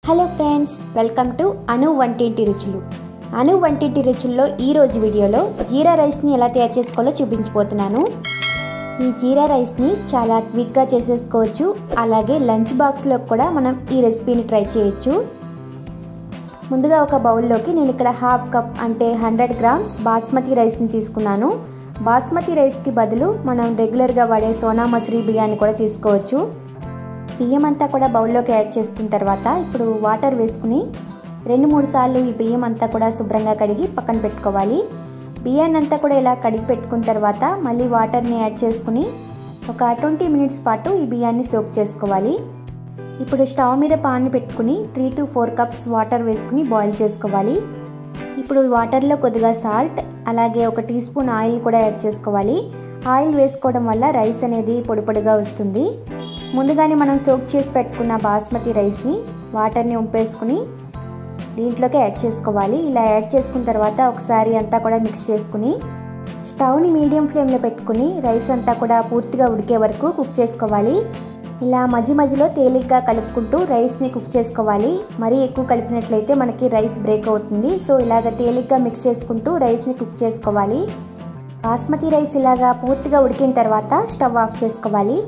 hello friends welcome to Anu వంటింటి రుచులు అను వంటింటి రుచుల్లో ఈ రోజు వీడియోలో జీరా రైస్ని ఎలా తయారు చేసుకోవాలో చూపించబోతున్నాను ఈ జీరా రైస్ని చాలా క్విక్గా చేసేసుకోవచ్చు అలాగే లంచ్ బాక్స్లో కూడా మనం ఈ రెసిపీని ట్రై చేయొచ్చు ముందుగా ఒక బౌల్లోకి నేను ఇక్కడ హాఫ్ కప్ అంటే హండ్రెడ్ గ్రామ్స్ బాస్మతి రైస్ని తీసుకున్నాను బాస్మతి రైస్కి బదులు మనం రెగ్యులర్గా వాడే సోనా మసూరి బియ్యాన్ని కూడా తీసుకోవచ్చు బియ్యం అంతా కూడా బౌల్లోకి యాడ్ చేసుకున్న తర్వాత ఇప్పుడు వాటర్ వేసుకుని రెండు మూడు సార్లు ఈ బియ్యం అంతా కూడా శుభ్రంగా కడిగి పక్కన పెట్టుకోవాలి బియ్యాన్ని అంతా కూడా ఇలా కడిగి పెట్టుకున్న తర్వాత మళ్ళీ వాటర్ని యాడ్ చేసుకుని ఒక ట్వంటీ మినిట్స్ పాటు ఈ బియ్యాన్ని సోక్ చేసుకోవాలి ఇప్పుడు స్టవ్ మీద పాన్ని పెట్టుకుని three to four cups water వేసుకుని బాయిల్ చేసుకోవాలి ఇప్పుడు వాటర్లో కొద్దిగా సాల్ట్ అలాగే ఒక టీ స్పూన్ ఆయిల్ కూడా యాడ్ చేసుకోవాలి ఆయిల్ వేసుకోవడం వల్ల రైస్ అనేది పొడి పొడిగా వస్తుంది ముందుగానే మనం సోక్ చేసి పెట్టుకున్న బాస్మతి రైస్ని వాటర్ని ఉంపేసుకుని దీంట్లోకి యాడ్ చేసుకోవాలి ఇలా యాడ్ చేసుకున్న తర్వాత ఒకసారి అంతా కూడా మిక్స్ చేసుకుని స్టవ్ని మీడియం ఫ్లేమ్లో పెట్టుకుని రైస్ అంతా కూడా పూర్తిగా ఉడికే వరకు కుక్ చేసుకోవాలి ఇలా మధ్య మధ్యలో తేలిగ్గా కలుపుకుంటూ రైస్ని కుక్ చేసుకోవాలి మరీ ఎక్కువ కలిపినట్లయితే మనకి రైస్ బ్రేక్ అవుతుంది సో ఇలాగ తేలిగ్గా మిక్స్ చేసుకుంటూ రైస్ని కుక్ చేసుకోవాలి బాస్మతి రైస్ ఇలాగా పూర్తిగా ఉడికిన తర్వాత స్టవ్ ఆఫ్ చేసుకోవాలి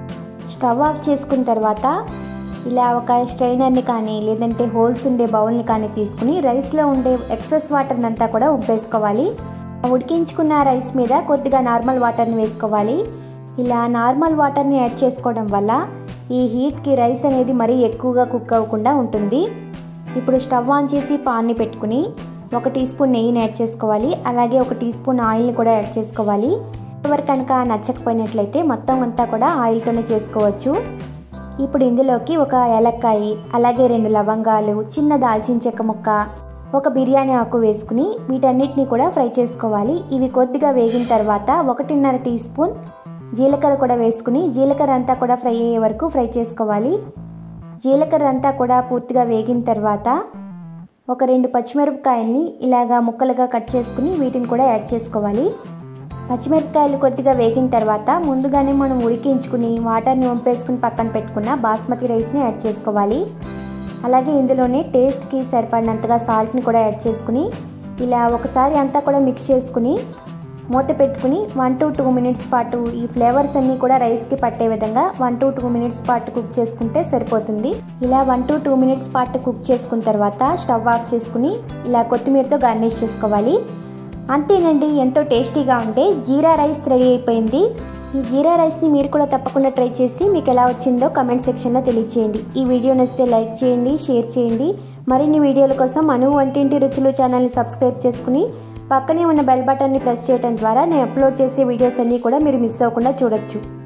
స్టవ్ ఆఫ్ చేసుకున్న తర్వాత ఇలా ఒక స్ట్రైనర్ని కానీ లేదంటే హోల్స్ ఉండే బౌల్ని కానీ తీసుకుని రైస్లో ఉండే ఎక్సెస్ వాటర్ని అంతా కూడా ఉప్పేసుకోవాలి ఉడికించుకున్న రైస్ మీద కొద్దిగా నార్మల్ వాటర్ని వేసుకోవాలి ఇలా నార్మల్ వాటర్ని యాడ్ చేసుకోవడం వల్ల ఈ హీట్కి రైస్ అనేది మరీ ఎక్కువగా కుక్ అవ్వకుండా ఉంటుంది ఇప్పుడు స్టవ్ ఆన్ చేసి పాన్ని పెట్టుకుని ఒక టీ స్పూన్ నెయ్యిని యాడ్ చేసుకోవాలి అలాగే ఒక టీ స్పూన్ ఆయిల్ని కూడా యాడ్ చేసుకోవాలి ఎవరు కనుక నచ్చకపోయినట్లయితే మొత్తం అంతా కూడా ఆయిల్తోనే చేసుకోవచ్చు ఇప్పుడు ఇందులోకి ఒక ఏలక్కాయి అలాగే రెండు లవంగాలు చిన్న దాల్చిన చెక్క ముక్క ఒక బిర్యానీ ఆకు వేసుకుని వీటన్నిటిని కూడా ఫ్రై చేసుకోవాలి ఇవి కొద్దిగా వేగిన తర్వాత ఒకటిన్నర టీ స్పూన్ జీలకర్ర కూడా వేసుకుని జీలకర్ర అంతా కూడా ఫ్రై అయ్యే వరకు ఫ్రై చేసుకోవాలి జీలకర్ర అంతా కూడా పూర్తిగా వేగిన తర్వాత ఒక రెండు పచ్చిమిరపకాయల్ని ఇలాగా ముక్కలుగా కట్ చేసుకుని వీటిని కూడా యాడ్ చేసుకోవాలి పచ్చిమిరపకాయలు కొద్దిగా వేగిన తర్వాత ముందుగానే మనం ఉడికించుకుని వాటర్ని వంపేసుకుని పక్కన పెట్టుకున్న బాస్మతి రైస్ని యాడ్ చేసుకోవాలి అలాగే ఇందులోనే టేస్ట్కి సరిపడినంతగా సాల్ట్ని కూడా యాడ్ చేసుకుని ఇలా ఒకసారి అంతా కూడా మిక్స్ చేసుకుని మూత పెట్టుకుని వన్ టు టూ మినిట్స్ పాటు ఈ ఫ్లేవర్స్ అన్నీ కూడా రైస్కి పట్టే విధంగా వన్ టు టూ మినిట్స్ పాటు కుక్ చేసుకుంటే సరిపోతుంది ఇలా వన్ టు టూ మినిట్స్ పాటు కుక్ చేసుకున్న తర్వాత స్టవ్ ఆఫ్ చేసుకుని ఇలా కొత్తిమీరతో గార్నిష్ చేసుకోవాలి అంతేనండి ఎంతో టేస్టీగా ఉంటే జీరా రైస్ రెడీ అయిపోయింది ఈ జీరా రైస్ని మీరు కూడా తప్పకుండా ట్రై చేసి మీకు ఎలా వచ్చిందో కమెంట్ సెక్షన్లో తెలియచేయండి ఈ వీడియో నచ్చితే లైక్ చేయండి షేర్ చేయండి మరిన్ని వీడియోల కోసం అను వంటింటి రుచులు ఛానల్ని సబ్స్క్రైబ్ చేసుకుని పక్కనే ఉన్న బెల్ బటన్ని ప్రెస్ చేయడం ద్వారా నేను అప్లోడ్ చేసే వీడియోస్ అన్నీ కూడా మీరు మిస్ అవ్వకుండా చూడొచ్చు